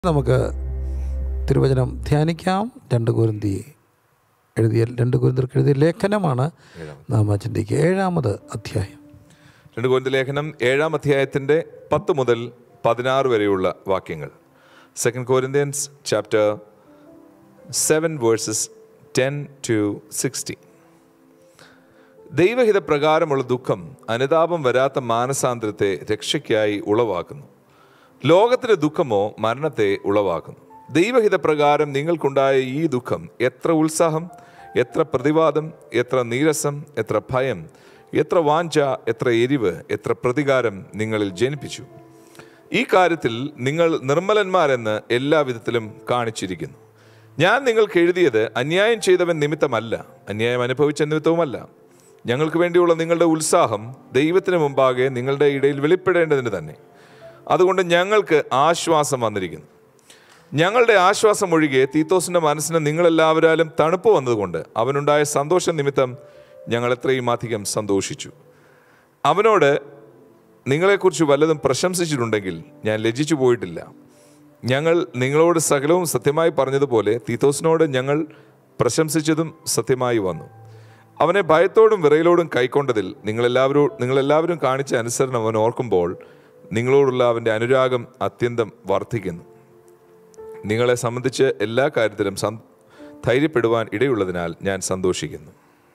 നമുക്ക് തിരുവചനം ധ്യാനിക്കാം രണ്ട് കുരുന്തി എഴുതിയ രണ്ട് കുരുന്തർക്ക് എഴുതിയ ലേഖനമാണ് നാം ചിന്തിക്കുക ഏഴാമത് അധ്യായം രണ്ട് കോരിന്ത ലേഖനം ഏഴാം അധ്യായത്തിൻ്റെ പത്ത് മുതൽ പതിനാറ് വരെയുള്ള വാക്യങ്ങൾ second Corinthians chapter seven verses ten to sixteen ദൈവഹിത പ്രകാരമുള്ള ദുഃഖം അനുതാപം വരാത്ത മാനസാന്തരത്തെ രക്ഷയ്ക്കായി ഉളവാക്കുന്നു ലോകത്തിലെ ദുഃഖമോ മരണത്തെ ഉളവാക്കുന്നു ദൈവഹിത പ്രകാരം നിങ്ങൾക്കുണ്ടായ ഈ ദുഃഖം എത്ര ഉത്സാഹം എത്ര പ്രതിവാദം എത്ര നീരസം എത്ര ഭയം എത്ര വാഞ്ച എത്ര എരിവ് എത്ര പ്രതികാരം നിങ്ങളിൽ ജനിപ്പിച്ചു ഈ കാര്യത്തിൽ നിങ്ങൾ നിർമ്മലന്മാരെന്ന് എല്ലാവിധത്തിലും കാണിച്ചിരിക്കുന്നു ഞാൻ നിങ്ങൾക്ക് എഴുതിയത് അന്യായം ചെയ്തവൻ നിമിത്തമല്ല അന്യായം അനുഭവിച്ച നിമിത്തവുമല്ല ഞങ്ങൾക്ക് വേണ്ടിയുള്ള നിങ്ങളുടെ ഉത്സാഹം ദൈവത്തിന് മുമ്പാകെ നിങ്ങളുടെ ഇടയിൽ വെളിപ്പെടേണ്ടതിന് തന്നെ അതുകൊണ്ട് ഞങ്ങൾക്ക് ആശ്വാസം വന്നിരിക്കുന്നു ഞങ്ങളുടെ ആശ്വാസം ഒഴികെ തീത്തോസിന്റെ മനസ്സിന് നിങ്ങളെല്ലാവരാലും തണുപ്പ് വന്നതുകൊണ്ട് അവനുണ്ടായ സന്തോഷ നിമിത്തം ഞങ്ങൾ എത്രയും അധികം സന്തോഷിച്ചു അവനോട് നിങ്ങളെക്കുറിച്ച് വല്ലതും പ്രശംസിച്ചിട്ടുണ്ടെങ്കിൽ ഞാൻ ലജ്ജിച്ചു പോയിട്ടില്ല ഞങ്ങൾ നിങ്ങളോട് സകലവും സത്യമായി പറഞ്ഞതുപോലെ തീത്തോസിനോട് ഞങ്ങൾ പ്രശംസിച്ചതും സത്യമായി വന്നു അവനെ ഭയത്തോടും വിറയിലോടും കൈക്കൊണ്ടതിൽ നിങ്ങളെല്ലാവരും നിങ്ങളെല്ലാവരും കാണിച്ച അനുസരണം അവൻ ഓർക്കുമ്പോൾ നിങ്ങളോടുള്ള അവൻ്റെ അനുരാഗം അത്യന്തം വർദ്ധിക്കുന്നു നിങ്ങളെ സംബന്ധിച്ച് എല്ലാ കാര്യത്തിലും സം ധൈര്യപ്പെടുവാൻ ഇടയുള്ളതിനാൽ ഞാൻ സന്തോഷിക്കുന്നു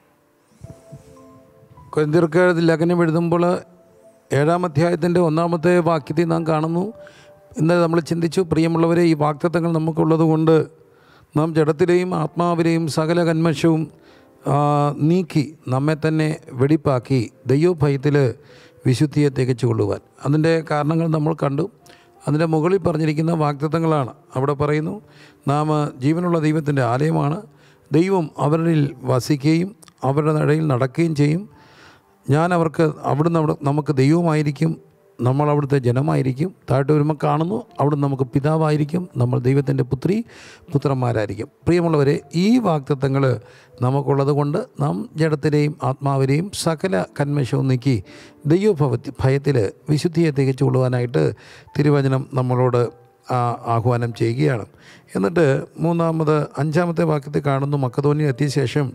കൊരിന്തിർക്ക് ലേഖനം എഴുതുമ്പോൾ ഏഴാം അധ്യായത്തിൻ്റെ ഒന്നാമത്തെ വാക്യത്തിൽ നാം കാണുന്നു ഇന്നലെ നമ്മൾ ചിന്തിച്ചു പ്രിയമുള്ളവരെ ഈ വാക്തത്വങ്ങൾ നമുക്കുള്ളത് കൊണ്ട് നാം ജഡത്തിലെയും ആത്മാവിലെയും സകല കന്മഷവും ആ, നീക്കി നമ്മെ തന്നെ വെടിപ്പാക്കി ദൈവഭയത്തിൽ വിശുദ്ധിയെ തികച്ചു കൊള്ളുവാൻ അതിൻ്റെ കാരണങ്ങൾ നമ്മൾ കണ്ടു അതിൻ്റെ മുകളിൽ പറഞ്ഞിരിക്കുന്ന വാക്തത്വങ്ങളാണ് അവിടെ പറയുന്നു നാം ജീവനുള്ള ദൈവത്തിൻ്റെ ആലയമാണ് ദൈവം അവരിൽ വസിക്കുകയും അവരുടെ നടയിൽ നടക്കുകയും ചെയ്യും ഞാൻ അവർക്ക് അവിടുന്ന് അവിടെ നമുക്ക് ദൈവമായിരിക്കും നമ്മൾ അവിടുത്തെ ജനമായിരിക്കും താഴോട്ട് വരുമ്പോൾ കാണുന്നു അവിടുന്ന് നമുക്ക് പിതാവായിരിക്കും നമ്മൾ ദൈവത്തിൻ്റെ പുത്രി പുത്രന്മാരായിരിക്കും പ്രിയമുള്ളവരെ ഈ വാക്തത്വങ്ങൾ നമുക്കുള്ളത് കൊണ്ട് നാം ജഡത്തിലെയും ആത്മാവിലെയും സകല കന്മഷവും നീക്കി ദൈവഭവ ഭയത്തിൽ വിശുദ്ധിയെ തികച്ചു കൊള്ളുവാനായിട്ട് തിരുവചനം നമ്മളോട് ആ, ആഹ്വാനം ചെയ്യുകയാണ് എന്നിട്ട് മൂന്നാമത് അഞ്ചാമത്തെ വാക്യത്തിൽ കാണുന്നു മക്കതോന്യ എത്തിയ ശേഷം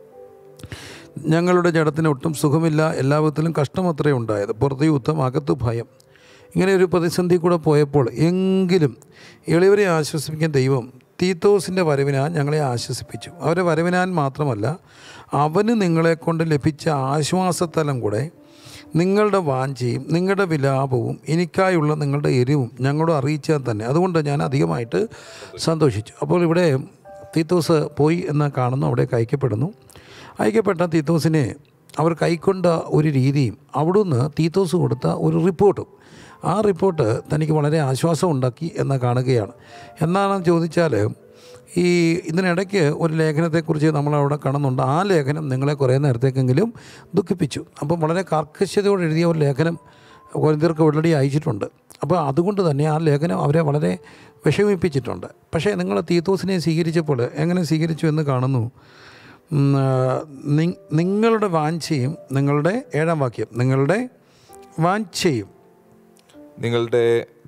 ഞങ്ങളുടെ ജഡത്തിന് ഒട്ടും സുഖമില്ല എല്ലാ വിധത്തിലും കഷ്ടമത്രേ ഉണ്ടായത് പുറത്ത് യുദ്ധം അകത്ത് ഭയം ഇങ്ങനെ ഒരു പ്രതിസന്ധി കൂടെ പോയപ്പോൾ എങ്കിലും എളിയവരെ ആശ്വസിപ്പിക്കാൻ ദൈവം തീത്തോസിൻ്റെ വരവിനാൽ ഞങ്ങളെ ആശ്വസിപ്പിച്ചു അവരെ വരവിനാൽ മാത്രമല്ല അവന് നിങ്ങളെ കൊണ്ട് ലഭിച്ച ആശ്വാസത്തലം കൂടെ നിങ്ങളുടെ വാഞ്ചയും നിങ്ങളുടെ വിലാപവും എനിക്കായുള്ള നിങ്ങളുടെ എരിവും ഞങ്ങളോട് അറിയിച്ചാൽ തന്നെ അതുകൊണ്ട് ഞാൻ അധികമായിട്ട് സന്തോഷിച്ചു അപ്പോൾ ഇവിടെ തീത്തോസ് പോയി എന്ന് കാണുന്നു അവിടെ അയക്കപ്പെടുന്നു അയക്കപ്പെട്ട തീത്തോസിനെ അവർ കൈക്കൊണ്ട ഒരു രീതിയും അവിടുന്ന് തീത്തോസ് കൊടുത്ത ഒരു റിപ്പോർട്ടും ആ റിപ്പോർട്ട് തനിക്ക് വളരെ ആശ്വാസം ഉണ്ടാക്കി എന്ന് കാണുകയാണ് എന്നാണെന്ന് ചോദിച്ചാൽ ഈ ഇതിനിടയ്ക്ക് ഒരു ലേഖനത്തെക്കുറിച്ച് നമ്മളവിടെ കാണുന്നുണ്ട് ആ ലേഖനം നിങ്ങളെ കുറേ നേരത്തേക്കെങ്കിലും ദുഃഖിപ്പിച്ചു അപ്പം വളരെ കർക്കശതയോടെ എഴുതിയ ഒരു ലേഖനം കൊരിന്തിയർക്ക് ഓൾറെഡി അയച്ചിട്ടുണ്ട് അപ്പോൾ അതുകൊണ്ട് തന്നെ ആ ലേഖനം അവരെ വളരെ വിഷമിപ്പിച്ചിട്ടുണ്ട് പക്ഷേ നിങ്ങൾ തീത്തോസിനെ സ്വീകരിച്ചപ്പോൾ എങ്ങനെ സ്വീകരിച്ചു എന്ന് കാണുന്നു ഉം, ആ, നി- നിങ്ങളുടെ വാഞ്ചയും നിങ്ങളുടെ ഏഴാം വാക്യം നിങ്ങളുടെ വാഞ്ചയും നിങ്ങളുടെ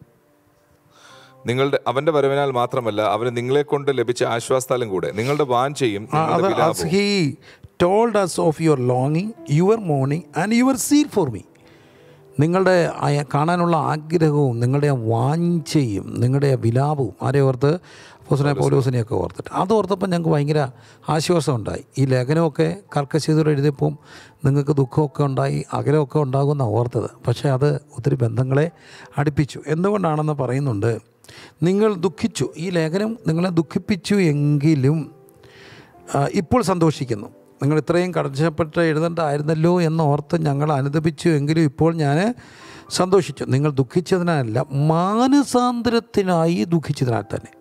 നിങ്ങളുടെ അവന്റെ വരവിനാൽ മാത്രമല്ല അവന് നിങ്ങളെ കൊണ്ട് ലഭിച്ച ആശ്വാസത്താലും കൂടെ നിങ്ങളുടെ വാഞ്ചയും നിങ്ങളുടെ അത് വിലാപവും he told us of your ലോങ്ങിങ് your mourning and your zeal for me നിങ്ങളുടെ ആ- കാണാനുള്ള ആഗ്രഹവും നിങ്ങളുടെ ആ വാഞ്ചയും നിങ്ങളുടെ ആ വിലാപവും ആരെ ഓർത്ത് പോസിനെ പൗലോസിനെയൊക്കെ ഓർത്തിട്ട് അത് ഓർത്തപ്പോൾ ഞങ്ങൾക്ക് ഭയങ്കര ആശ്വാസം ഉണ്ടായി ഈ ലേഖനമൊക്കെ കർക്കശീതോടെ എഴുതിയപ്പം നിങ്ങൾക്ക് ദുഃഖമൊക്കെ ഉണ്ടായി അകലമൊക്കെ ഉണ്ടാകുമെന്നാണ് ഓർത്തത് പക്ഷേ അത് ഒത്തിരി ബന്ധങ്ങളെ അടുപ്പിച്ചു എന്തുകൊണ്ടാണെന്ന് പറയുന്നുണ്ട് നിങ്ങൾ ദുഃഖിച്ചു ഈ ലേഖനം നിങ്ങളെ ദുഃഖിപ്പിച്ചു എങ്കിലും ആ, ഇപ്പോൾ സന്തോഷിക്കുന്നു നിങ്ങൾ ഇത്രയും കടച്ചപ്പെട്ട് എഴുതേണ്ടതായിരുന്നല്ലോ എന്ന് ഓർത്ത് ഞങ്ങൾ അനുദപിച്ചു എങ്കിലും ഇപ്പോൾ ഞാൻ സന്തോഷിച്ചു നിങ്ങൾ ദുഃഖിച്ചതിനല്ല മാനസാന്തരത്തിനായി ദുഃഖിച്ചതിനാൽ തന്നെ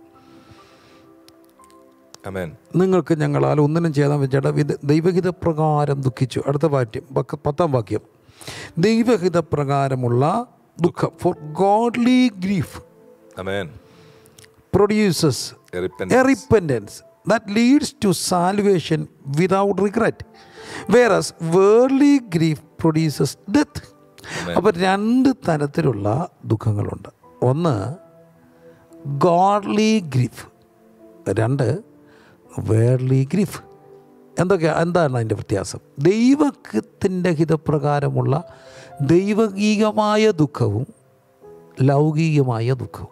അമേൻ നിങ്ങൾക്ക് ഞങ്ങളാൽ ഒന്നിനും ചെയ്യാൻ ജഡ ദൈവഹിത പ്രകാരം ദുഃഖിച്ചു അടുത്ത വാക്യം പക്ക- പത്താം വാക്യം ദൈവഹിത പ്രകാരമുള്ള ദുഃഖം for godly grief amen produces Repentance. a repentance that leads to salvation without regret whereas worldly grief produces death അപ്പോൾ രണ്ട് തരത്തിലുള്ള ദുഃഖങ്ങളുണ്ട് ഒന്ന് ഗോഡ്ലി ഗ്രിഫ് രണ്ട് വേർലി ഗ്രിഫ് എന്തൊക്കെയാ എന്താണ് അതിൻ്റെ വ്യത്യാസം ദൈവത്തിൻ്റെ ഹിതപ്രകാരമുള്ള ദൈവകീയമായ ദുഃഖവും ലൗകികമായ ദുഃഖവും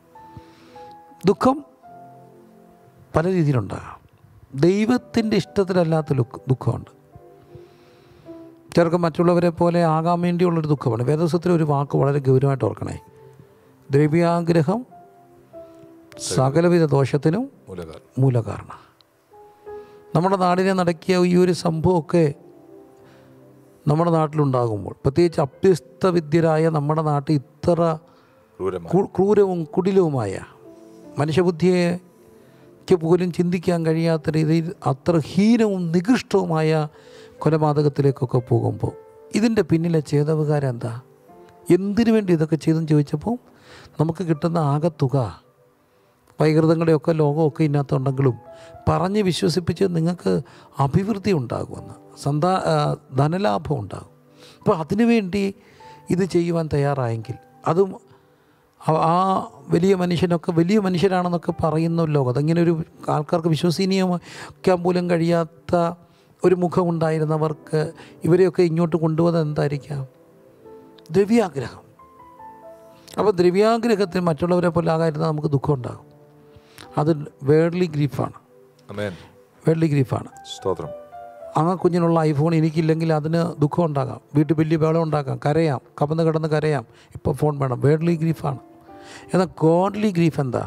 ദുഃഖം പല രീതിയിലുണ്ടാകാം ദൈവത്തിൻ്റെ ഇഷ്ടത്തിലല്ലാത്ത ലുക്ക് ദുഃഖമുണ്ട് ചിലർക്ക് മറ്റുള്ളവരെ പോലെ ആകാൻ വേണ്ടിയുള്ളൊരു ദുഃഖമാണ് വേദസ്വത്തിൽ ഒരു വാക്ക് വളരെ ഗൗരവമായിട്ട് ഓർക്കണേ ദ്രവ്യാഗ്രഹം സകലവിധ ദോഷത്തിനും മൂലകാരണം മൂലകാരണം നമ്മുടെ നാടിനെ നടക്കിയ ഈ ഒരു സംഭവമൊക്കെ നമ്മുടെ നാട്ടിലുണ്ടാകുമ്പോൾ പ്രത്യേകിച്ച് അഭ്യസ്തവിദ്യരായ നമ്മുടെ നാട്ടിൽ ഇത്ര ക്രൂരമാണ് കു- ക്രൂരവും കുടിലവുമായ മനുഷ്യബുദ്ധിയെക്ക് പോലും ചിന്തിക്കാൻ കഴിയാത്ത രീതിയിൽ അത്ര ഹീനവും നികൃഷ്ടവുമായ കൊലപാതകത്തിലേക്കൊക്കെ പോകുമ്പോൾ ഇതിൻ്റെ പിന്നിലെ ചേതവുകാരെന്താ എന്താ എന്തിനു വേണ്ടി ഇതൊക്കെ ചെയ്തെന്ന് ചോദിച്ചപ്പോൾ നമുക്ക് കിട്ടുന്ന ആകെ തുക വൈകൃതങ്ങളുടെയൊക്കെ ലോകമൊക്കെ ഇതിനകത്തുണ്ടെങ്കിലും പറഞ്ഞ് വിശ്വസിപ്പിച്ച് നിങ്ങൾക്ക് അഭിവൃദ്ധി ഉണ്ടാകുമെന്ന് സന്താ ആ, ധനലാഭം ഉണ്ടാകും അപ്പോൾ അതിനുവേണ്ടി ഇത് ചെയ്യുവാൻ തയ്യാറായെങ്കിൽ അതും ആ- ആ വലിയ മനുഷ്യനൊക്കെ വലിയ മനുഷ്യരാണെന്നൊക്കെ പറയുന്നല്ലോ അതങ്ങനെ ഒരു ആൾക്കാർക്ക് വിശ്വസനീയമാക്കാൻ പോലും കഴിയാത്ത ഒരു മുഖമുണ്ടായിരുന്നവർക്ക് ഇവരെയൊക്കെ ഇങ്ങോട്ട് കൊണ്ടുവന്നത് എന്തായിരിക്കാം ദ്രവ്യാഗ്രഹം അപ്പോൾ ദ്രവ്യാഗ്രഹത്തിന് മറ്റുള്ളവരെ പോലെ ആകാതിരുന്ന നമുക്ക് ദുഃഖം ഉണ്ടാകും അത് വേർഡ്ലി ഗ്രീഫാണ് അമേൻ വേർഡ്ലി ഗ്രീഫാണ് സ്തോത്രം ആ കുഞ്ഞിനുള്ള ഐഫോൺ എനിക്കില്ലെങ്കിൽ അതിന് ദുഃഖം ഉണ്ടാകാം വീട്ടിൽ വലിയ ബഹളം ഉണ്ടാക്കാം കരയാം കമന്ന് കിടന്ന് കരയാം ഇപ്പോൾ ഫോൺ വേണം വേർഡ്ലി ഗ്രീഫാണ് എന്നാൽ ഗോഡ്ലി ഗ്രീഫ് എന്താ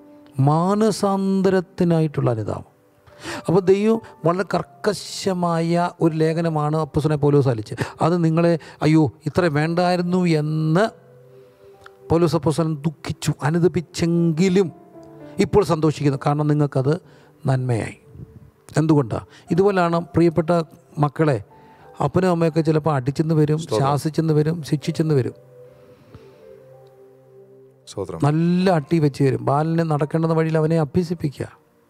മാനസാന്തരത്തിനായിട്ടുള്ള അനുതാപം അപ്പോൾ ദൈവം വളരെ കർക്കശമായ ഒരു ലേഖനമാണ് അപ്പസനെ പോലും സാലിച്ച് അത് നിങ്ങളെ അയ്യോ ഇത്ര വേണ്ടായിരുന്നു എന്ന് പൗലോസ് അപ്പോസ്തലൻ ദുഃഖിച്ചു അനുദപിച്ചെങ്കിലും ഇപ്പോൾ സന്തോഷിക്കുന്നു കാരണം നിങ്ങൾക്കത് നന്മയായി എന്തുകൊണ്ടാണ് ഇതുപോലാണ് പ്രിയപ്പെട്ട മക്കളെ അപ്പനും അമ്മയൊക്കെ ചിലപ്പോൾ അടിച്ചെന്ന് വരും ശാസിച്ചെന്ന് വരും ശിക്ഷിച്ചെന്ന് വരും സ്തോത്രം നല്ല അട്ടി വെച്ച് തരും ബാലനെ നടക്കേണ്ടുന്ന വഴിയിൽ അവനെ അഭ്യസിപ്പിക്കുക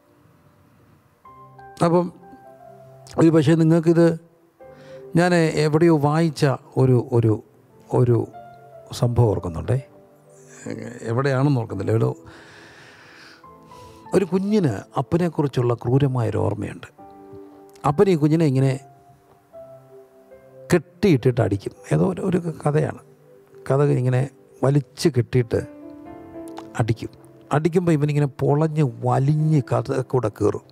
അപ്പം ഒരു പക്ഷേ നിങ്ങൾക്കിത് ഞാൻ എവിടെയോ വായിച്ച ഒരു ഒരു ഒരു സംഭവം ഓർക്കുന്നുണ്ടേ എവിടെയാണെന്ന് ഓർക്കുന്നില്ല എവിടെയോ ഒരു കുഞ്ഞിന് അപ്പനെക്കുറിച്ചുള്ള ക്രൂരമായൊരു ഓർമ്മയുണ്ട് അപ്പൻ ഈ കുഞ്ഞിനെ ഇങ്ങനെ കെട്ടിയിട്ടിട്ട് അടിക്കും ഏതോ ഒരു- ഒരു കഥയാണ് കഥ ഇങ്ങനെ വലിച്ച് കെട്ടിയിട്ട് അടിക്കും അടിക്കുമ്പോൾ ഇവനിങ്ങനെ പൊളഞ്ഞ് വലിഞ്ഞ് കഥ കൂടെ കയറും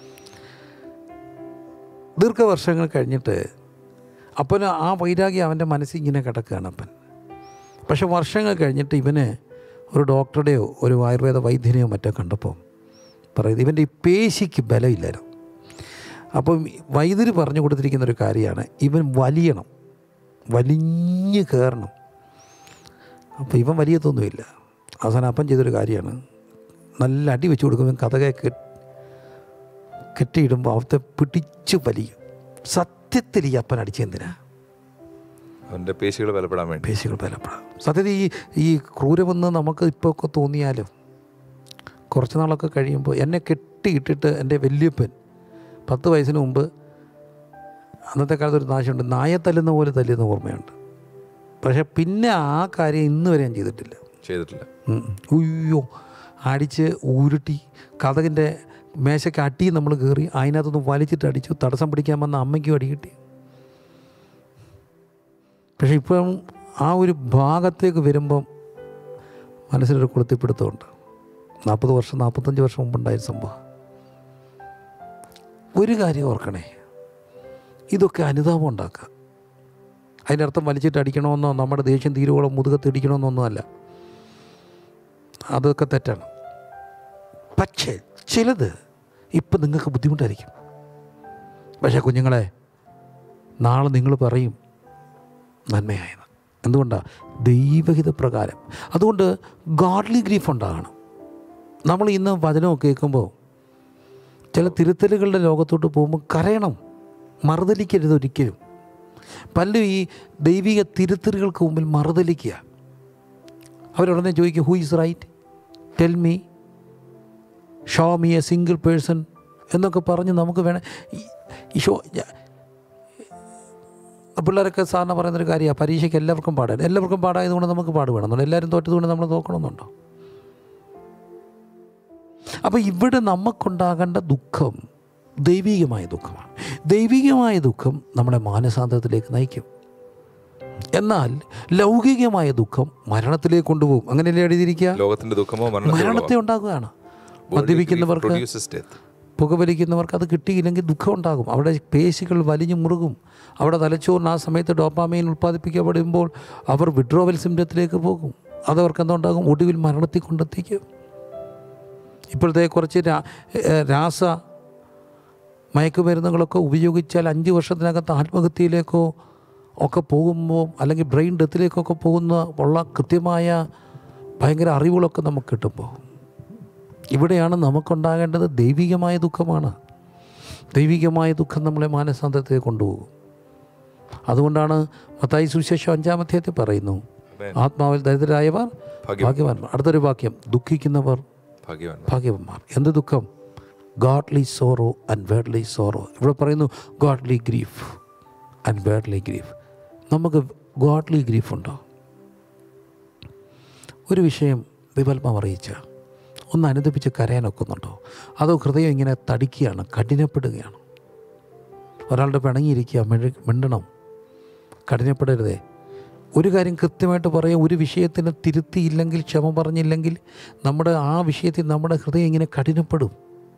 ദീർഘവർഷങ്ങൾ കഴിഞ്ഞിട്ട് അപ്പന് ആ വൈരാഗ്യം അവൻ്റെ മനസ്സിൽ ഇങ്ങനെ കിടക്കുകയാണ് അപ്പൻ പക്ഷെ വർഷങ്ങൾ കഴിഞ്ഞിട്ട് ഇവന് ഒരു ഡോക്ടറുടെയോ ഒരു ആയുർവേദ വൈദ്യനെയോ മറ്റോ കണ്ടപ്പോൾ പറയുന്നത് ഇവൻ്റെ ഈ പേശിക്ക് ബലമില്ലായിരുന്നു അപ്പം വൈദ്യർ പറഞ്ഞു കൊടുത്തിരിക്കുന്ന ഒരു കാര്യമാണ് ഇവൻ വലിയണം വലിഞ്ഞ് കയറണം അപ്പോൾ ഇവൻ വലിയതൊന്നുമില്ല അവസാനം അപ്പം ചെയ്തൊരു കാര്യമാണ് നല്ല അടി വെച്ച് കൊടുക്കുമ്പോൾ കഥകെ കെട്ടിയിടുമ്പോൾ അവത്തെ പിടിച്ച് വലിയും സത്യത്തിൽ ഈ അപ്പൻ അടിച്ചെന്തിനാ അവന്റെ പേശികൾ ബലപ്പെടാൻ വേണ്ടി പേശികൾ ബലപ്പെടാം സത്യത്തിൽ ഈ ഈ ക്രൂരമെന്ന് നമുക്ക് ഇപ്പോൾ ഒക്കെ തോന്നിയാലും കുറച്ച് നാളൊക്കെ കഴിയുമ്പോൾ എന്നെ കെട്ടിയിട്ടിട്ട് എൻ്റെ വല്യപ്പൻ പത്ത് വയസ്സിന് മുമ്പ് അന്നത്തെ കാലത്ത് ഒരു നാശമുണ്ട് നായെ തല്ലുന്ന പോലെ തല്ലുന്ന ഓർമ്മയുണ്ട് പക്ഷേ പിന്നെ ആ കാര്യം ഇന്ന് വരെ ഞാൻ ചെയ്തിട്ടില്ല ചെയ്തിട്ടില്ല ഉം. ഉയ്യോ അടിച്ച് ഉരുട്ടി കഥകിൻ്റെ മേശയ്ക്ക് അട്ടി നമ്മൾ കയറി അതിനകത്തൊന്ന് വലിച്ചിട്ട് അടിച്ചു തടസ്സം പിടിക്കാൻ വന്ന അമ്മയ്ക്കും അടി കിട്ടി പക്ഷെ ഇപ്പം ആ ഒരു ഭാഗത്തേക്ക് വരുമ്പം മനസ്സിലൊരു കൊളുത്തിപ്പിടുത്തമുണ്ട് നാൽപ്പത് വർഷം നാൽപ്പത്തഞ്ച് വർഷം മുമ്പുണ്ടായ സംഭവം ഒരു കാര്യം ഓർക്കണേ ഇതൊക്കെ അനുതാപം ഉണ്ടാക്കുക അതിൻ്റെ അർത്ഥം വലിച്ചിട്ട് അടിക്കണമെന്നോ നമ്മുടെ ദേഷ്യം തീരുവോളം മുതുകത്ത് ഇടിക്കണമെന്നൊന്നുമല്ല അതൊക്കെ തെറ്റാണ് പക്ഷേ ചിലത് ഇപ്പം നിങ്ങൾക്ക് ബുദ്ധിമുട്ടായിരിക്കും പക്ഷേ കുഞ്ഞുങ്ങളെ നാളെ നിങ്ങൾ പറയും നന്മയായെന്ന് എന്തുകൊണ്ടാണ് ദൈവഹിത പ്രകാരം അതുകൊണ്ട് ഗാഡ്ലി ഗ്രീഫ് ഉണ്ടാകണം നമ്മൾ ഇന്ന് വചനമൊക്കെ കേൾക്കുമ്പോൾ ചില തിരുത്തലുകളുടെ ലോകത്തോട്ട് പോകുമ്പോൾ കരയണം മറുതലിക്കരുത് ഒരിക്കലും പലരും ഈ ദൈവിക തിരുത്തലുകൾക്ക് മുമ്പിൽ മറുതലിക്കുക അവരുടനെ ചോദിക്കും who is right tell me show me a single person എന്നൊക്കെ പറഞ്ഞ് നമുക്ക് വേണം ഈ- ഈ ഷോ ഞാ- പിള്ളേരൊക്കെ സാറിന് പറയുന്നൊരു കാര്യമാണ് പരീക്ഷയ്ക്ക് എല്ലാവർക്കും പാടാൻ എല്ലാവർക്കും പാടായതുകൊണ്ട് നമുക്ക് പാട് വേണമെന്നുണ്ട് എല്ലാവരും തോറ്റതുകൊണ്ട് നമ്മൾ തോക്കണമെന്നുണ്ടോ അപ്പോൾ ഇവിടെ നമുക്കുണ്ടാകേണ്ട ദുഃഖം ദൈവികമായ ദുഃഖമാണ് ദൈവികമായ ദുഃഖം നമ്മളെ മാനസാന്തരത്തിലേക്ക് നയിക്കും എന്നാൽ ലൗകികമായ ദുഃഖം മരണത്തിലേക്ക് കൊണ്ടുപോകും അങ്ങനെയല്ലേ എഴുതിയിരിക്കുക ലോകത്തിന്റെ ദുഃഖമോ മരണത്തെ ഉണ്ടാകുകയാണ് മദ്യപിക്കുന്നവർക്ക് പ്രൊഡ്യൂസസ് ഡെത്ത് പുകവലിക്കുന്നവർക്ക് അത് കിട്ടിയില്ലെങ്കിൽ ദുഃഖം ഉണ്ടാകും അവിടെ പേശികൾ വലിഞ്ഞു മുറുകും അവിടെ തലച്ചോറിന് ആ സമയത്ത് ഡോപ്പാമൈൻ ഉൽപ്പാദിപ്പിക്കപ്പെടുമ്പോൾ അവർ വിഡ്രോവൽ സിംറ്റത്തിലേക്ക് പോകും അതവർക്ക് എന്തുണ്ടാകും ഒടുവിൽ മരണത്തിൽ കൊണ്ടെത്തിക്കും ഇപ്പോഴത്തെ കുറച്ച് രാ ഏഹ് രാസ മയക്കുമരുന്നുകളൊക്കെ ഉപയോഗിച്ചാൽ അഞ്ച് വർഷത്തിനകത്ത് ആത്മഹത്യയിലേക്കോ ഒക്കെ പോകുമ്പോൾ അല്ലെങ്കിൽ ബ്രെയിൻ ഡെത്തിലേക്കൊക്കെ പോകുന്ന ഉള്ള കൃത്യമായ ഭയങ്കര അറിവുകളൊക്കെ നമുക്ക് കിട്ടുമ്പോൾ ഇവിടെയാണ് നമുക്കുണ്ടാകേണ്ടത് ദൈവികമായ ദുഃഖമാണ് ദൈവികമായ ദുഃഖം നമ്മളെ മാനസാന്തരത്തെ കൊണ്ടുപോകും അതുകൊണ്ടാണ് മത്തായി സുവിശേഷം അഞ്ചാമധ്യായത്തിൽ പറയുന്നു Amen. ആത്മാവിൽ ദരിദ്രരായവർ ഭാഗ്യം. ഭാഗ്യവാന്മാർ അടുത്തൊരു വാക്യം ദുഃഖിക്കുന്നവർ ഭാഗ്യവാൻ ഭാഗ്യവന്മാർ എന്ത് ദുഃഖം godly sorrow and worldly sorrow ഇവിടെ പറയുന്നു godly grief and worldly grief നമുക്ക് ഗോഡ്ലി ഗ്രീഫ് ഉണ്ടോ ഒരു വിഷയം വിപൽമം അറിയിച്ച ഒന്ന് അനുദപിച്ച് കരയാനൊക്കുന്നുണ്ടോ അതോ ഹൃദയം ഇങ്ങനെ തടിക്കുകയാണ് കഠിനപ്പെടുകയാണ് ഒരാളുടെ പിണങ്ങിയിരിക്കുക മിഴ മിണ്ടണം കഠിനപ്പെടരുതേ ഒരു കാര്യം കൃത്യമായിട്ട് പറയാം ഒരു വിഷയത്തിന് തിരുത്തിയില്ലെങ്കിൽ ക്ഷമ പറഞ്ഞില്ലെങ്കിൽ നമ്മുടെ ആ വിഷയത്തിൽ നമ്മുടെ ഹൃദയം ഇങ്ങനെ കഠിനപ്പെടും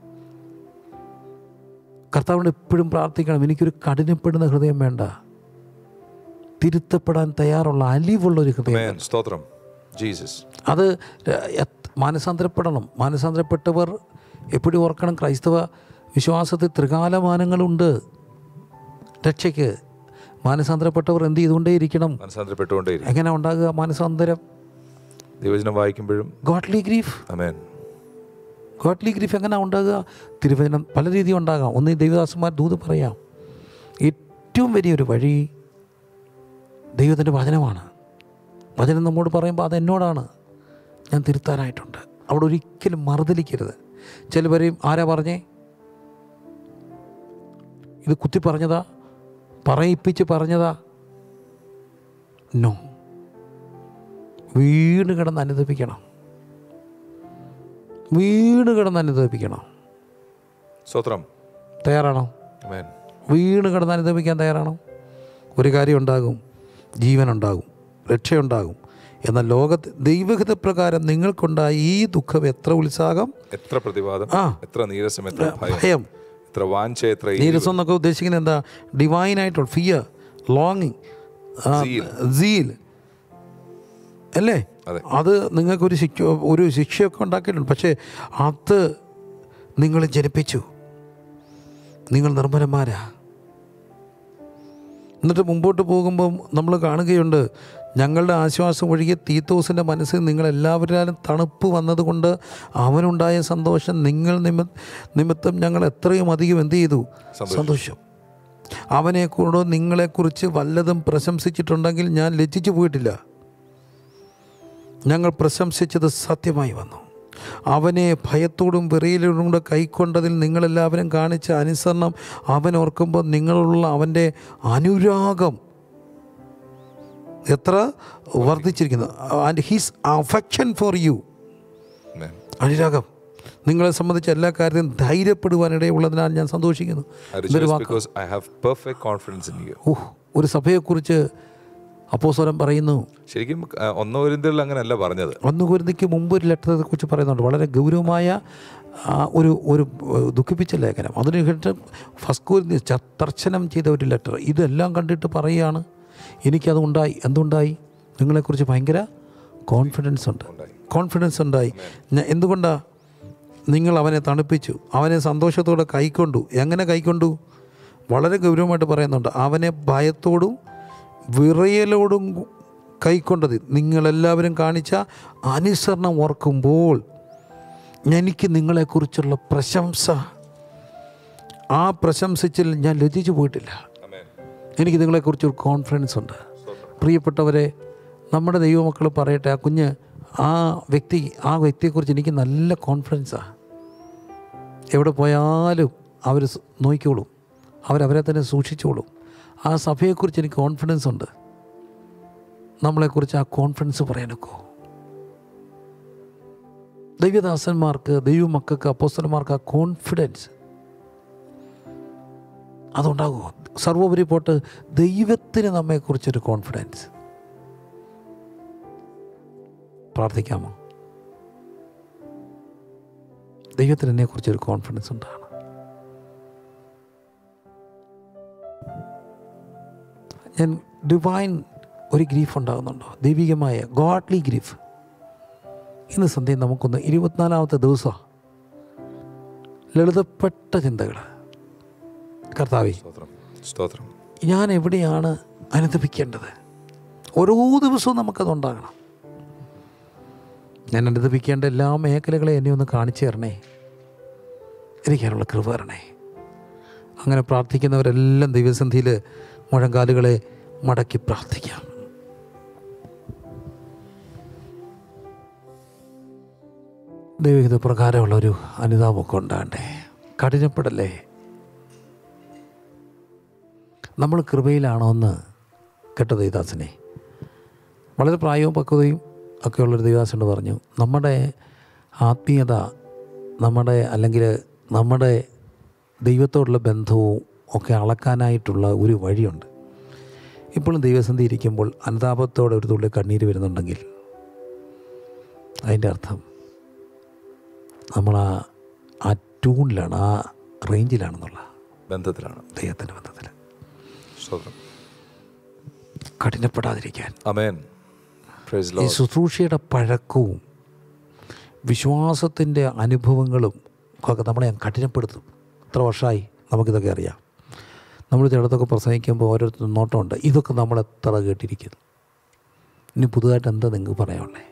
കർത്താവിനോട് എപ്പോഴും പ്രാർത്ഥിക്കണം എനിക്കൊരു കഠിനപ്പെടുന്ന ഹൃദയം വേണ്ട തിരുത്തപ്പെടാൻ തയ്യാറുള്ള അലിവുള്ള ഒരു ഹൃദയം Amen. സ്തോത്രം ജീസസ് അത് എത്- മാനസാന്തരപ്പെടണം മാനസാന്തരപ്പെട്ടവർ എപ്പോഴും ഓർക്കണം ക്രൈസ്തവ വിശ്വാസത്തിൽ ത്രികാലമാനങ്ങളുണ്ട് രക്ഷയ്ക്ക് മാനസാന്തരപ്പെട്ടവർ എന്ത് ചെയ്തുകൊണ്ടേയിരിക്കണം മനസ്സാന്തരപ്പെട്ടുകൊണ്ടേയിരിക്കും എങ്ങനെ ഉണ്ടാകുക മാനസാന്തരം ദൈവചനം വായിക്കുമ്പോഴും godly grief amen godly grief എങ്ങനെ ഉണ്ടാകുക തിരുവചനം പല രീതിയിൽ ഉണ്ടാകാം ഒന്ന് ഈ ദൈവദാസന്മാർ ദൂത് പറയാം ഏറ്റവും വലിയൊരു വഴി ദൈവത്തിൻ്റെ വചനമാണ് വചനം നമ്മോട് പറയുമ്പോൾ അത് എന്നോടാണ് ഞാൻ തിരുത്താനായിട്ടുണ്ട് അവിടെ ഒരിക്കലും മറുതലിക്കരുത് ചില പറയും ആരാ പറഞ്ഞേ ഇത് കുത്തി പറഞ്ഞതാ പറയിപ്പിച്ച് പറഞ്ഞതാ നോ വീണ് കിടന്ന് അനുദപിക്കണം വീണ് കിടന്ന് അനുദപിക്കണം സ്തോത്രം തയ്യാറാണോ അമേൻ വീണ് കിടന്ന് അനുദപിക്കാൻ തയ്യാറാണോ ഒരു കാര്യം ഉണ്ടാകും ജീവനുണ്ടാകും രക്ഷയുണ്ടാകും എന്നാൽ ലോകത്ത് ദൈവഹിത പ്രകാരം നിങ്ങൾക്കുണ്ടായ ഈ ദുഃഖം എത്ര ഉത്സാഹം എത്ര പ്രതിവാദം ആ. എത്ര നീരസം എത്ര ഭയം ഭയം എത്ര വാഞ്ച എത്ര ഈ- നീരസം എന്നൊക്കെ ഉദ്ദേശിക്കുന്നത് എന്താ ഡിവൈനായിട്ടുള്ള ഫിയർ ലോങ്ങിങ് Zeal. സീൽ അല്ലേ അതെ. അത് നിങ്ങൾക്കൊരു ശിക്ഷ ഒരു ശിക്ഷയൊക്കെ ഉണ്ടാക്കിയിട്ടുണ്ട് പക്ഷേ അത് നിങ്ങൾ ജനിപ്പിച്ചു നിങ്ങൾ നിർമ്മലന്മാരാ എന്നിട്ട് മുമ്പോട്ട് പോകുമ്പം നമ്മൾ കാണുകയുണ്ട് ഞങ്ങളുടെ ആശ്വാസം ഒഴികെ തീത്തോസിൻ്റെ മനസ്സിൽ നിങ്ങളെല്ലാവരും തണുപ്പ് വന്നതുകൊണ്ട് അവനുണ്ടായ സന്തോഷം നിങ്ങൾ നിമി നിമിത്തം ഞങ്ങൾ എത്രയും അധികം എന്ത് ചെയ്തു സന്തോഷം അവനെ കൂടെ നിങ്ങളെക്കുറിച്ച് വല്ലതും പ്രശംസിച്ചിട്ടുണ്ടെങ്കിൽ ഞാൻ ലജ്ജിച്ചു പോയിട്ടില്ല ഞങ്ങൾ പ്രശംസിച്ചത് സത്യമായി വന്നു അവനെ ഭയത്തോടും വിറയിലോടും കൂടെ കൈക്കൊണ്ടതിൽ നിങ്ങളെല്ലാവരും കാണിച്ച അനുസരണം അവൻ ഓർക്കുമ്പോൾ നിങ്ങളുള്ള അവൻ്റെ അനുരാഗം എത്ര വർദ്ധിച്ചിരിക്കുന്നു and his affection for you Amen. അനുരാഗം നിങ്ങളെ സംബന്ധിച്ച് എല്ലാ കാര്യത്തിലും ധൈര്യപ്പെടുവാനിടയുള്ളതിനാൽ ഞാൻ സന്തോഷിക്കുന്നു I rejoice because I have perfect confidence in you. ഊഹ് ഒരു സഭയെക്കുറിച്ച് അപ്പോസ്വരം പറയുന്നു ശരിക്കും ആ, ഒന്നോ ഒരിന്തലിൽ അങ്ങനെയല്ല പറഞ്ഞത് ഒന്ന് കുരുതിക്ക് മുമ്പ് ഒരു ലെറ്ററെ കുറിച്ച് പറയുന്നുണ്ട് വളരെ ഗൗരവമായ ആ, ഒരു ഒരു ഏഹ്, ദുഃഖിപ്പിച്ച ലേഖനം അതിന് ശേഷം ഫസ്റ്റ് കുരുതി തർശനം ചെയ്ത ഒരു ലെറ്റർ ഇതെല്ലാം കണ്ടിട്ട് പറയുകയാണ് എനിക്കത് ഉണ്ടായി എന്തുണ്ടായി നിങ്ങളെക്കുറിച്ച് ഭയങ്കര കോൺഫിഡൻസ് ഉണ്ട് കോൺഫിഡൻസ് ഉണ്ടായി ഞാൻ എന്തുകൊണ്ടാണ് നിങ്ങൾ അവനെ തണുപ്പിച്ചു അവനെ സന്തോഷത്തോടെ കൈക്കൊണ്ടു എങ്ങനെ കൈക്കൊണ്ടു വളരെ ഗൗരവമായിട്ട് പറയുന്നുണ്ട് അവനെ ഭയത്തോടും വിറയലോടും കൈക്കൊണ്ടത് നിങ്ങളെല്ലാവരും കാണിച്ച അനുസരണം ഓർക്കുമ്പോൾ എനിക്ക് നിങ്ങളെക്കുറിച്ചുള്ള പ്രശംസ ആ പ്രശംസിച്ചിൽ ഞാൻ ലജ്ജിച്ചു പോയിട്ടില്ല Amen. എനിക്ക് നിങ്ങളെക്കുറിച്ചൊരു കോൺഫിഡൻസ് ഉണ്ട് പ്രിയപ്പെട്ടവരെ നമ്മുടെ ദൈവമക്കൾ പറയട്ടെ ആ കുഞ്ഞ് ആ വ്യക്തി ആ വ്യക്തിയെക്കുറിച്ച് എനിക്ക് നല്ല കോൺഫിഡൻസാണ് എവിടെ പോയാലും അവർ സ് നോക്കിക്കോളും അവരവരെ തന്നെ സൂക്ഷിച്ചോളും ആ സഭയെക്കുറിച്ച് എനിക്ക് കോൺഫിഡൻസ് ഉണ്ട് നമ്മളെക്കുറിച്ച് ആ കോൺഫിഡൻസ് പറയാനൊക്കോ ദൈവദാസന്മാർക്ക് ദൈവമക്കൾക്ക് അപ്പോസ്തലന്മാർക്ക് ആ കോൺഫിഡൻസ് അതുണ്ടാകുമോ സർവോപരി പോട്ട് ദൈവത്തിന് നമ്മെക്കുറിച്ചൊരു കോൺഫിഡൻസ് പ്രാർത്ഥിക്കാമോ ദൈവത്തിന് എന്നെക്കുറിച്ചൊരു കോൺഫിഡൻസ് ഉണ്ടാകണം ഞാൻ ഡിവൈൻ ഒരു ഗ്രീഫ് ഉണ്ടാകുന്നുണ്ടോ ദൈവികമായ ഗോഡ്ലി ഗ്രീഫ് ഇന്ന് സന്ധ്യ നമുക്കൊന്ന് ഇരുപത്തിനാലാമത്തെ ദിവസം ലളിതപ്പെട്ട ചിന്തകൾ കർത്താവേ സ്തോത്രം സ്തോത്രം ഞാൻ എവിടെയാണ് അനുദപിക്കേണ്ടത് ഓരോ ദിവസവും നമുക്കതുണ്ടാകണം ഞാൻ അനുദപിക്കേണ്ട എല്ലാ മേഖലകളെ എന്നെ ഒന്ന് കാണിച്ചു തരണേ എനിക്കതിനുള്ള കൃപ തരണേ അങ്ങനെ പ്രാർത്ഥിക്കുന്നവരെല്ലാം ദൈവസന്ധിയിൽ മുഴങ്കാലുകളെ മടക്കി പ്രാർത്ഥിക്കാം ദൈവഹിത പ്രകാരമുള്ളൊരു അനുതാപമൊക്കെ ഉണ്ടാകണ്ടേ കഠിനപ്പെടല്ലേ നമ്മൾ കൃപയിലാണോ എന്ന് കേട്ടോ ദൈവദാസനെ വളരെ പ്രായവും പക്വതയും ഒക്കെ ഉള്ളൊരു ദൈവദാസനോട് പറഞ്ഞു നമ്മുടെ ആത്മീയത നമ്മുടെ അല്ലെങ്കിൽ നമ്മുടെ ദൈവത്തോടുള്ള ബന്ധവും ഒക്കെ അളക്കാനായിട്ടുള്ള ഒരു വഴിയുണ്ട് ഇപ്പോഴും ദൈവസന്ധി ഇരിക്കുമ്പോൾ അനുതാപത്തോടെ ഒരു തുള്ളി കണ്ണീര് വരുന്നുണ്ടെങ്കിൽ അതിൻ്റെ അർത്ഥം നമ്മൾ ആ ആ ട്യൂണിലാണ് ആ റേഞ്ചിലാണെന്നുള്ള ബന്ധത്തിലാണ് ദൈവത്തിൻ്റെ ബന്ധത്തിൽ സ്തോത്രം കഠിനപ്പെടാതിരിക്കാൻ അമേൻ പ്രൈസ് ഈ ലോർഡ് ശുശ്രൂഷയുടെ പഴക്കവും വിശ്വാസത്തിൻ്റെ അനുഭവങ്ങളും ഒക്കെ നമ്മളെ അങ്ങ് കഠിനപ്പെടുത്തും എത്ര വർഷമായി നമുക്കിതൊക്കെ അറിയാം നമ്മൾ ചിലതൊക്കെ പ്രസംഗിക്കുമ്പോൾ ഓരോരുത്തരും നോട്ടമുണ്ട് ഇതൊക്കെ നമ്മൾ എത്ര കേട്ടിരിക്കുന്നു ഇനി പുതുതായിട്ട് എന്താ നിങ്ങൾക്ക് പറയാനുള്ളത്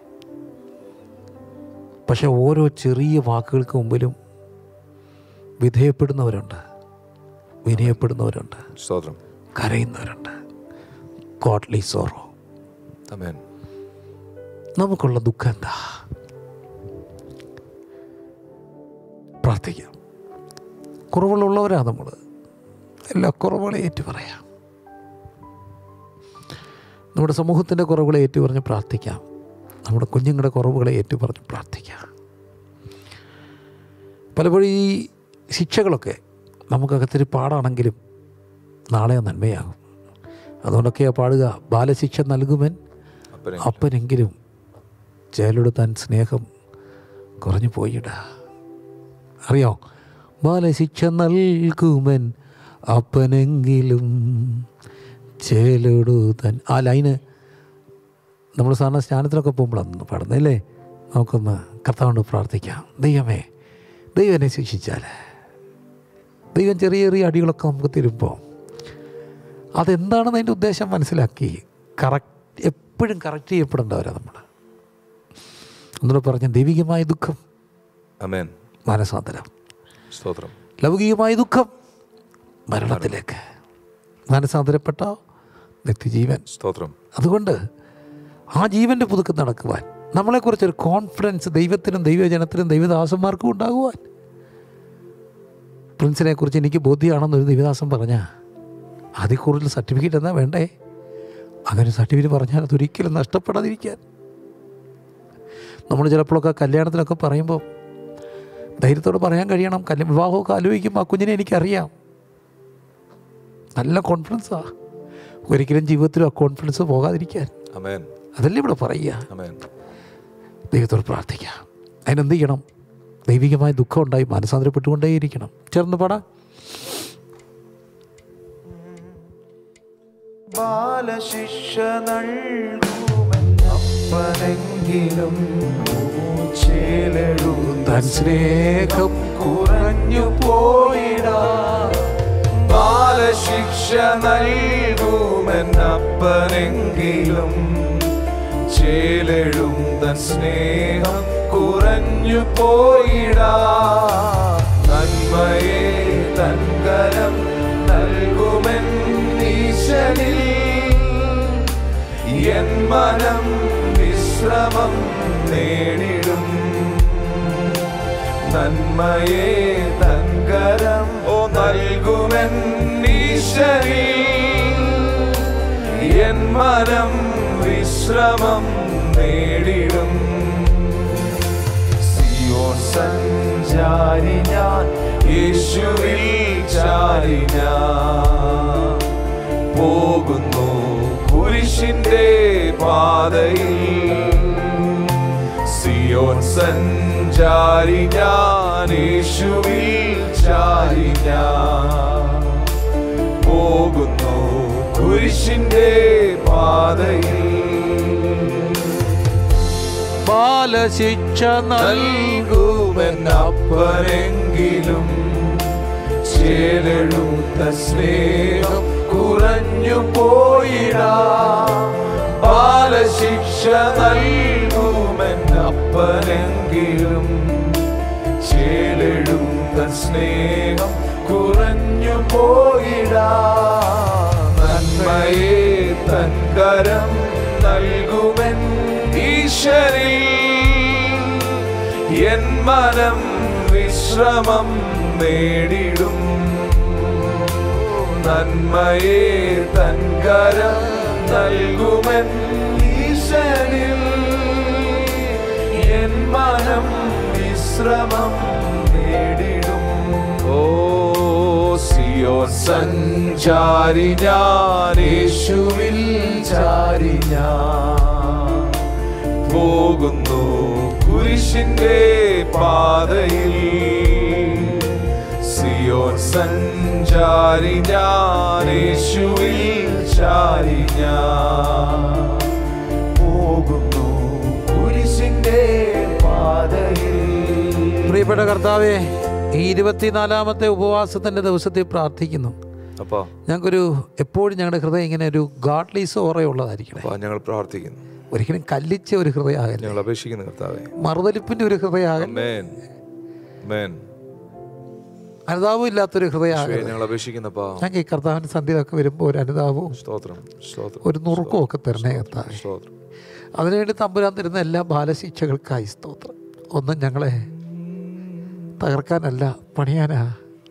പക്ഷേ ഓരോ ചെറിയ വാക്കുകൾക്ക് മുമ്പിലും വിധേയപ്പെടുന്നവരുണ്ട് വിനയപ്പെടുന്നവരുണ്ട് സ്തോത്രം കരയുന്നവരുണ്ട് ഗോഡ്ലി സോറോ അമേൻ നമുക്കുള്ള ദുഃഖം എന്താ പ്രാർത്ഥിക്കാം കുറവുകളുള്ളവരാ നമ്മൾ എല്ലാ കുറവുകളെ ഏറ്റു പറയാം നമ്മുടെ സമൂഹത്തിൻ്റെ കുറവുകളെ ഏറ്റു പറഞ്ഞ് പ്രാർത്ഥിക്കാം നമ്മുടെ കുഞ്ഞുങ്ങളുടെ കുറവുകളെ ഏറ്റു പറഞ്ഞ് പ്രാർത്ഥിക്കാം പലപ്പോഴും ഈ ശിക്ഷകളൊക്കെ നമുക്കകത്തൊരു പാടാണെങ്കിലും നാളെ നന്മയാകും അതുകൊണ്ടൊക്കെയാ പാടുക ബാലശിക്ഷ നൽകുമൻ അപ്പനെ അപ്പനെങ്കിലും ചേലോട് താൻ സ്നേഹം കുറഞ്ഞു പോയിട അറിയോ ബാലശിക്ഷ നൽകുമൻ അപ്പനെങ്കിലും ചേലോട് താൻ ആ ലൈന് നമ്മൾ സാധാരണ സ്നാനത്തിലൊക്കെ പോകുമ്പോഴാണ് പാടുന്നല്ലേ നമുക്കൊന്ന് കർത്താവിനോട് പ്രാർത്ഥിക്കാം ദൈവമേ ദൈവം എന്നെ ശിക്ഷിച്ചാൽ ദൈവം ചെറിയ ചെറിയ അടികളൊക്കെ നമുക്ക് തരുമ്പോൾ അതെന്താണെന്ന് അതിൻ്റെ ഉദ്ദേശം മനസ്സിലാക്കി കറക്റ്റ് എപ്പോഴും കറക്റ്റ് ചെയ്യപ്പെടേണ്ടവരാണ് നമ്മൾ ഒന്നുകൂടെ പറഞ്ഞ ദൈവികമായ ദുഃഖം അമേൻ മാനസാന്തരം സ്തോത്രം ലൗകികമായ ദുഃഖം മരണത്തിലേക്ക് മാനസാന്തരപ്പെട്ട നിത്യജീവൻ സ്തോത്രം അതുകൊണ്ട് ആ ജീവൻ്റെ പുതുക്കം നടക്കുവാൻ നമ്മളെക്കുറിച്ചൊരു കോൺഫിഡൻസ് ദൈവത്തിനും ദൈവജനത്തിനും ദൈവദാസന്മാർക്കും ഉണ്ടാകുവാൻ പ്രിൻസിനെ കുറിച്ച് എനിക്ക് ബോധ്യമാണെന്നൊരു ദൈവദാസൻ പറഞ്ഞാൽ അതിൽ കൂടുതൽ സർട്ടിഫിക്കറ്റ് എന്നാ വേണ്ടേ അങ്ങനെ സർട്ടിഫിക്കറ്റ് പറഞ്ഞാൽ അതൊരിക്കലും നഷ്ടപ്പെടാതിരിക്കാൻ നമ്മൾ ചിലപ്പോഴൊക്കെ കല്യാണത്തിനൊക്കെ പറയുമ്പോൾ ധൈര്യത്തോടെ പറയാൻ കഴിയണം കല്യാണം വിവാഹമൊക്കെ ആലോചിക്കുമ്പോൾ ആ കുഞ്ഞിനെ എനിക്കറിയാം നല്ല കോൺഫിഡൻസാണ് ഒരിക്കലും ജീവിതത്തിലും ആ കോൺഫിഡൻസ് പോകാതിരിക്കാൻ അമേൻ അതല്ലേ ഇവിടെ പറയുക അമേൻ ദൈവത്തോട് പ്രാർത്ഥിക്കുക അതിനെന്ത് ചെയ്യണം ദൈവികമായ ദുഃഖം ഉണ്ടായി മാനസാന്തരപ്പെട്ടുകൊണ്ടേയിരിക്കണം ചേർന്ന് പാടാം ബാലശിക്ഷ നൽകുമെന്നപ്പനെങ്കിലും ചേലെഴുതാൻ തൻ സ്നേഹം കുറഞ്ഞു പോയിടാ ബാലശിക്ഷ നൽകുമെന്നപ്പനെങ്കിലും ചേലെഴും തൻ സ്നേഹം കുറഞ്ഞു പോയിടാ നന്മയെ തൻകരം നൽകുമെന്നീശനിൽ എൻ മനം വിശ്രമം നേടിടും നന്മയെ തൻകരം ഓ നൽകുമെന്നീശനിൽ എൻ മനം വിശ്രമം നേടിടും സഞ്ചാരി ഞാൻ യേശുവിൽ ചാരി ഞാൻ പോകുന്നു കുരിശിന്റെ പാതയിൽ സിയോൻ സഞ്ചാരി ഞാൻ യേശുവിൽ ചാരി ഞാൻ പോകുന്നു കുരിശിന്റെ പാതയിൽ ബാലശിക്ഷ നൽകുമെന്നപ്പരെങ്കിലും ചേലെഴുത്ത സ്നേഹം കുറഞ്ഞു പോയിടാ ബാലശിക്ഷ നൽകുമെന്നപ്പരെങ്കിലും ചേലെഴുത്ത സ്നേഹം കുറഞ്ഞു പോയിടാ നന്മയെ തൻകരം നൽകുമെൻ ഈശ്വരിൽ എൻ മനം വിശ്രമം നേടിടും നന്മയെ തൻകരം നൽകുമെൻ ഈശ്വരിൽ എൻ മനം വിശ്രമം നേടിടും ഓ സിയോൻ സഞ്ചാരി ഞാൻ യേശുവിൽ ചാരി ഞാൻ പോകുന്നു കുരിശിന്റെ പാതയിൽ സിയോൻ സഞ്ചാരി ഞാൻ യേശുവിൽ ചാരി ഞാൻ പോകുന്നു കുരിശിന്റെ പാതയിൽ പ്രിയപ്പെട്ട കർത്താവെ ഈ ഇരുപത്തിനാലാമത്തെ ഉപവാസത്തിൻ്റെ ദിവസത്തിൽ പ്രാർത്ഥിക്കുന്നു അപ്പാ ഞങ്ങൾക്കൊരു എപ്പോഴും ഞങ്ങളുടെ ഹൃദയം ഇങ്ങനെ ഒരു ഗാഡ്ലി സോറയുള്ളതായിരിക്കണേ അപ്പാ ഞങ്ങൾ പ്രാർത്ഥിക്കുന്നു ഒരിക്കലും കല്ലിച്ച ഒരു ഹൃദയമാകല്ലേ ഞങ്ങൾ അപേക്ഷിക്കുന്നു കർത്താവേ മറുതലിപ്പിൻ്റെ ഒരു ഹൃദയമാകല്ലേ മേൻ മേൻ അനുതാപം ഇല്ലാത്തൊരു ഹൃദയമാകല്ലേ ഞങ്ങൾ അപേക്ഷിക്കുന്നപ്പാ ഞങ്ങൾക്ക് ഈ കർത്താവിൻ്റെ സന്ധ്യയൊക്കെ വരുമ്പോൾ ഒരു അനുതാപവും സ്തോത്രം സ്തോത്രം ഒരു നുറുക്കവും ഒക്കെ തരണേ കർത്താവെ സ്തോത്രം അതിനുവേണ്ടി തമ്പുരാൻ തരുന്ന എല്ലാ ബാലശിക്ഷകൾക്കായി സ്തോത്രം ഒന്നും ഞങ്ങളെ തകർക്കാനല്ല പണിയാനാ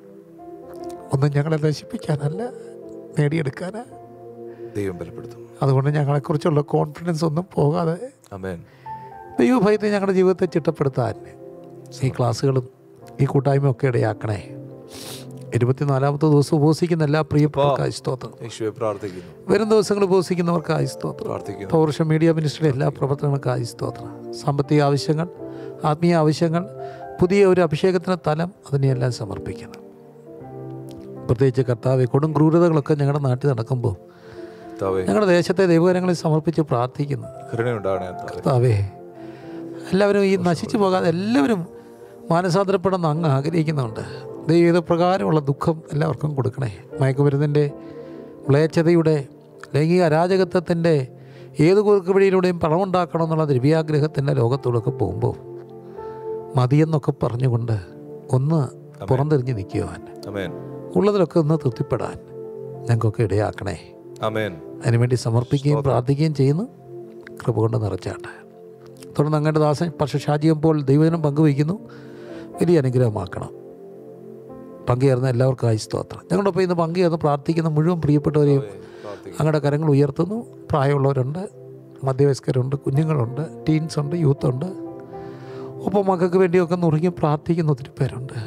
ഒന്നും ഞങ്ങളെ നശിപ്പിക്കാനല്ല നേടിയെടുക്കാനാ ദൈവം ബലപ്പെടുത്തും അതുകൊണ്ട് ഞങ്ങളെക്കുറിച്ചുള്ള കോൺഫിഡൻസ് ഒന്നും പോകാതെ അമേൻ ദൈവഭയത്തെ ഞങ്ങളുടെ ജീവിതത്തെ ചിട്ടപ്പെടുത്താൻ ഈ ക്ലാസ്സുകളും ഈ കൂട്ടായ്മയും ഒക്കെ ഇടയാക്കണേ ഇരുപത്തിനാലാമത്തെ ദിവസം ഉപവസിക്കുന്ന എല്ലാ പ്രിയപ്പെട്ടവർക്കായി സ്തോത്രം യേശുവെ പ്രാർത്ഥിക്കുന്നു വരും ദിവസങ്ങൾ ഉപവസിക്കുന്നവർക്കായി സ്തോത്രം പ്രാർത്ഥിക്കുന്നു പൗരുഷ മീഡിയ മിനിസ്ട്രിയുടെ എല്ലാ പ്രവർത്തനങ്ങൾക്കായി സ്തോത്രം സാമ്പത്തിക ആവശ്യങ്ങൾ ആത്മീയ ആവശ്യങ്ങൾ പുതിയ ഒരു അഭിഷേകത്തിന് തലം അതിനെയെല്ലാം സമർപ്പിക്കുന്നു പ്രത്യേകിച്ച് കർത്താവ് കൊടും ക്രൂരതകളൊക്കെ ഞങ്ങളുടെ നാട്ടിൽ നടക്കുമ്പോൾ കർത്താവേ ഞങ്ങളുടെ ദേശത്തെ ദൈവകരങ്ങളിൽ സമർപ്പിച്ച് പ്രാർത്ഥിക്കുന്നു കരുണയുണ്ടാകണേ കർത്താവേ കർത്താവേ എല്ലാവരും ഈ നശിച്ചു പോകാതെ എല്ലാവരും മാനസാന്തരപ്പെടുന്ന അങ്ങ് ആഗ്രഹിക്കുന്നുണ്ട് ദൈവ പ്രകാരമുള്ള ദുഃഖം എല്ലാവർക്കും കൊടുക്കണേ മയക്കുമരുന്നിൻ്റെ മ്ലേച്ഛതയുടെ ലൈംഗിക അരാജകത്വത്തിൻ്റെ ഏത് കുറുക്ക് വഴിയിലൂടെയും പണമുണ്ടാക്കണം എന്നുള്ള ദിവ്യാഗ്രഹത്തിൻ്റെ ലോകത്തോടൊക്കെ പോകുമ്പോൾ മതിയെന്നൊക്കെ പറഞ്ഞുകൊണ്ട് ഒന്ന് പുറംതിരിഞ്ഞ് നിൽക്കുവാൻ അമേൻ ഉള്ളതിലൊക്കെ ഒന്ന് തൃപ്തിപ്പെടാൻ ഞങ്ങൾക്കൊക്കെ ഇടയാക്കണേ അമേൻ അതിനുവേണ്ടി സമർപ്പിക്കുകയും പ്രാർത്ഥിക്കുകയും ചെയ്യുന്നു കൃപ കൊണ്ട് നിറച്ചാട്ടെ തുടർന്ന് അങ്ങയുടെ ദാസൻ പക്ഷേ ഷാജിയപ്പോൾ ദൈവജനം പങ്കുവയ്ക്കുന്നു വലിയ അനുഗ്രഹമാക്കണം പങ്കുചേർന്ന എല്ലാവർക്കും ആയി സ്തോത്രം ഞങ്ങളുടെ ഒപ്പം ഇന്ന് പങ്കുചേർന്ന് പ്രാർത്ഥിക്കുന്ന മുഴുവൻ പ്രിയപ്പെട്ടവരെയും പ്രാർത്ഥിക്കുന്നു അങ്ങയുടെ കരങ്ങൾ ഉയർത്തുന്നു പ്രായമുള്ളവരുണ്ട് മധ്യവയസ്കരുണ്ട് കുഞ്ഞുങ്ങളുണ്ട് ടീൻസ് ഉണ്ട് യൂത്ത് ഉണ്ട് ഒപ്പം മക്കൾക്ക് വേണ്ടിയൊക്കെ നുറുങ്ങി പ്രാർത്ഥിക്കുന്ന ഒത്തിരി പേരുണ്ട്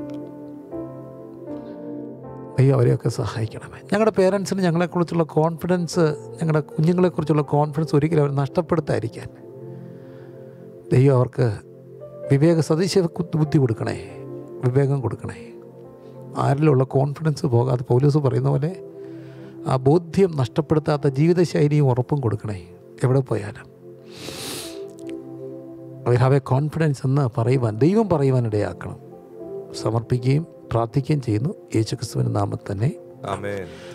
ദൈവം അവരെയൊക്കെ സഹായിക്കണമേ ഞങ്ങളുടെ പേരൻസിന് ഞങ്ങളെക്കുറിച്ചുള്ള കോൺഫിഡൻസ് ഞങ്ങളുടെ കുഞ്ഞുങ്ങളെക്കുറിച്ചുള്ള കോൺഫിഡൻസ് ഒരിക്കലും അവർ നഷ്ടപ്പെടുത്താതിരിക്കാൻ ദൈവം അവർക്ക് വിവേക സതീശ ബുദ്ധി കൊടുക്കണേ വിവേകം കൊടുക്കണേ ആരിലുള്ള കോൺഫിഡൻസ് പോകാതെ പൗലൂസ് പറയുന്ന പോലെ ആ ബോധ്യം നഷ്ടപ്പെടുത്താത്ത ജീവിതശൈലിയും ഉറപ്പും കൊടുക്കണേ എവിടെ പോയാലും ഐ ഹാവ് എ കോൺഫിഡൻസ് എന്ന് പറയുവാൻ ദൈവം പറയുവാൻ ഇടയാക്കണം സമർപ്പിക്കുകയും പ്രാർത്ഥിക്കുകയും ചെയ്യുന്നു യേശുക്രിസ്തുവിൻ്റെ നാമത്തിൽ തന്നെ അമേൻ